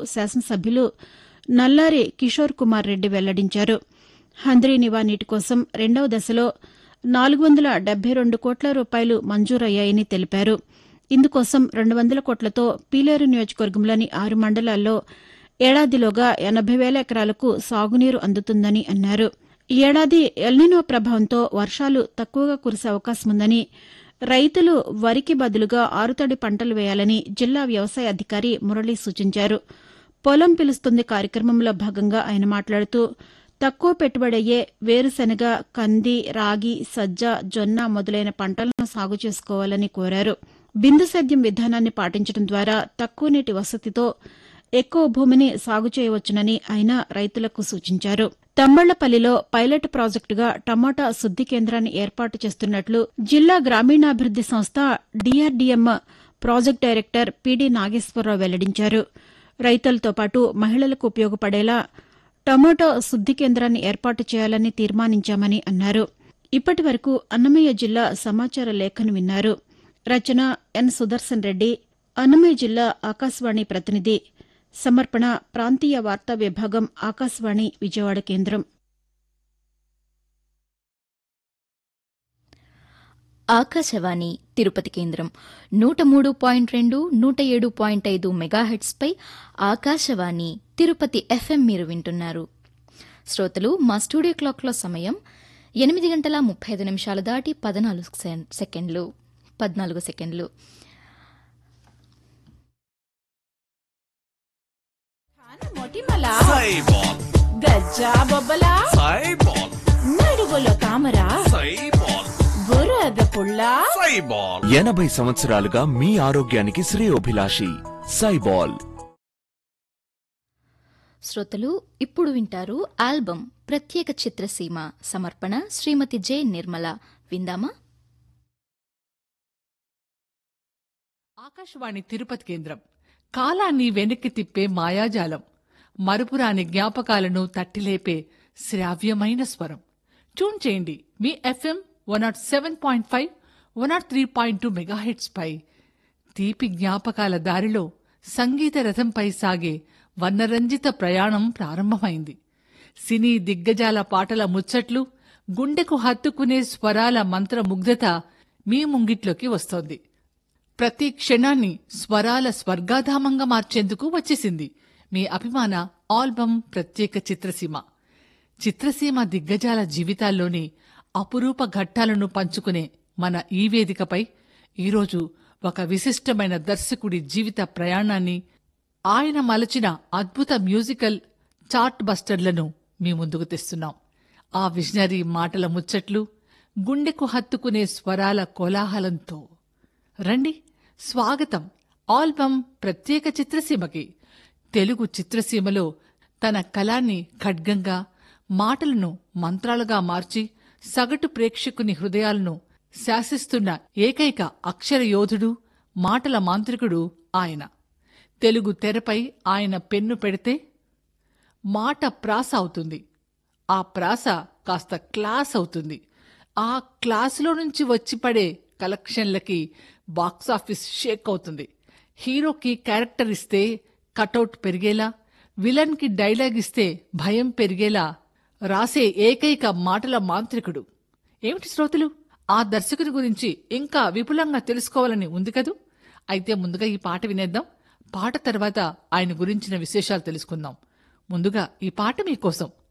శాసనసభ్యులు నల్లారి కిషోర్ కుమార్ రెడ్డి వెల్లడించారు హంద్రీనివా నీటి కోసం రెండవ దశలో నాలుగు వందల డెబ్బై రెండు కోట్ల రూపాయలు మంజూరయ్యాయని తెలిపారు ఇందుకోసం రెండు వందల కోట్లతో పీలేరు నియోజకవర్గంలోని ఆరు మండలాల్లో ఏడాదిలోగా ఎనభై వేల ఎకరాలకు సాగునీరు అందుతుందని అన్నారు ఈ ఏడాది ఎల్నినో ప్రభావంతో వర్షాలు తక్కువగా కురిసే అవకాశం ఉందని రైతులు వరికి బదులుగా ఆరుతడి పంటలు వేయాలని జిల్లా వ్యవసాయ అధికారి మురళి సూచించారు పొలం పిలుస్తుంది కార్యక్రమంలో భాగంగా ఆయన మాట్లాడుతూ తక్కువ పెట్టుబడయ్యే వేరుశెనగ కంది రాగి సజ్జ జొన్న మొదలైన పంటలను సాగు చేసుకోవాలని కోరారు బిందు సేద్యం విధానాన్ని పాటించడం ద్వారా తక్కువ నీటి వసతితో ఎక్కువ భూమిని సాగు చేయవచ్చునని ఆయన రైతులకు సూచించారు తంబళ్లపల్లిలో పైలట్ ప్రాజెక్టుగా టమాటా శుద్ది కేంద్రాన్ని ఏర్పాటు చేస్తున్నట్లు జిల్లా గ్రామీణాభివృద్ది సంస్థ DRDM project director PD Nageswara Rao వెల్లడించారు రైతులతో పాటు మహిళలకు ఉపయోగపడేలా టమాటో శుద్ది కేంద్రాన్ని ఏర్పాటు చేయాలని తీర్మానించామని అన్నారు ఇప్పటి వరకు అన్నమయ్య జిల్లా సమాచార లేఖను విన్నారు రచన ఎన్ సుదర్శన్ రెడ్డి అన్నమయ్య జిల్లా ఆకాశవాణి ప్రతినిధి సమర్పణ ప్రాంతీయ వార్తా విభాగం ఆకాశవాణి విజయవాడ కేంద్రం ఆకాశవాణి తిరుపతి కేంద్రం నూట మూడు పాయింట్ రెండు నూట ఏడు పాయింట్ ఐదు మెగాహెట్స్పై ఆకాశవాణి తిరుపతి ఎఫ్ఎం మీరు వింటున్నారు శ్రోతలు మా స్టూడియో క్లాక్లో సమయం ఎనిమిది గంటల ముప్పై ఐదు నిమిషాలు దాటి పద్నాలుగు సె- సెకండ్లు పద్నాలుగు సెకండ్లు మొటిమల సైబాల్ గజ్జా బొబ్బల సైబాల్ నడుగుల తామర సైబాల్ బురద పుల్ల సైబాల్ ఎనభై సంవత్సరాలుగా మీ ఆరోగ్యానికి శ్రేయోభిలాషి సైబాల్ శ్రోతలు ఇప్పుడు వింటారు ఆల్బమ్ ప్రత్యేక చిత్రసీమ సమర్పణ శ్రీమతి జె నిర్మల విందామా ఆకాశవాణి తిరుపతి కేంద్రం కాలాన్ని వెనక్కి తిప్పే మాయాజాలం మరుపురాని జ్ఞాపకాలను తట్టిలేపే శ్రావ్యమైన స్వరం ట్యూన్ చేయండి మీ FM one nought seven point five one nought three point two megahertz పై తీపి జ్ఞాపకాల దారిలో సంగీత రథంపై సాగే వర్ణరంజిత ప్రయాణం ప్రారంభమైంది సినీ దిగ్గజాల పాటల ముచ్చట్లు గుండెకు హత్తుకునే స్వరాల మంత్రముగ్ధత మీ ముంగిట్లోకి వస్తోంది ప్రతి క్షణాన్ని స్వరాల స్వర్గాధామంగా మార్చేందుకు వచ్చేసింది మీ అభిమాన ఆల్బమ్ ప్రత్యేక చిత్రసీమ చిత్రసీమ దిగ్గజాల జీవితాల్లోని అపురూప ఘట్టాలను పంచుకునే మన ఈ వేదికపై ఈరోజు ఒక విశిష్టమైన దర్శకుడి జీవిత ప్రయాణాన్ని ఆయన మలచిన అద్భుత మ్యూజికల్ చార్ట్ బస్టర్లను మీ ముందుకు తెస్తున్నాం ఆ విజనరీ మాటల ముచ్చట్లు గుండెకు హత్తుకునే స్వరాల కోలాహలంతో రండి స్వాగతం ఆల్బమ్ ప్రత్యేక చిత్రసీమకి తెలుగు చిత్రసీమలో తన కళాన్ని ఖడ్గంగా మాటలను మంత్రాలుగా మార్చి సగటు ప్రేక్షకుని హృదయాలను శాసిస్తున్న ఏకైక అక్షర యోధుడు మాటల మాంత్రికుడు ఆయన తెలుగు తెరపై ఆయన పెన్ను పెడితే మాట ప్రాస అవుతుంది ఆ ప్రాస కాస్త క్లాస్ అవుతుంది ఆ క్లాసులో నుంచి వచ్చి పడే కలెక్షన్లకి బాక్సాఫీస్ షేక్ అవుతుంది హీరోకి క్యారెక్టర్ ఇస్తే కటౌట్ పెరిగేలా విలన్కి డైలాగ్ ఇస్తే భయం పెరిగేలా రాసే ఏకైక మాటల మాంత్రికుడు ఏమిటి శ్రోతలు ఆ దర్శకుడి గురించి ఇంకా విపులంగా తెలుసుకోవాలని ఉంది కదూ అయితే ముందుగా ఈ పాట వినేద్దాం పాట తర్వాత ఆయన గురించిన విశేషాలు తెలుసుకుందాం ముందుగా ఈ పాట మీకోసం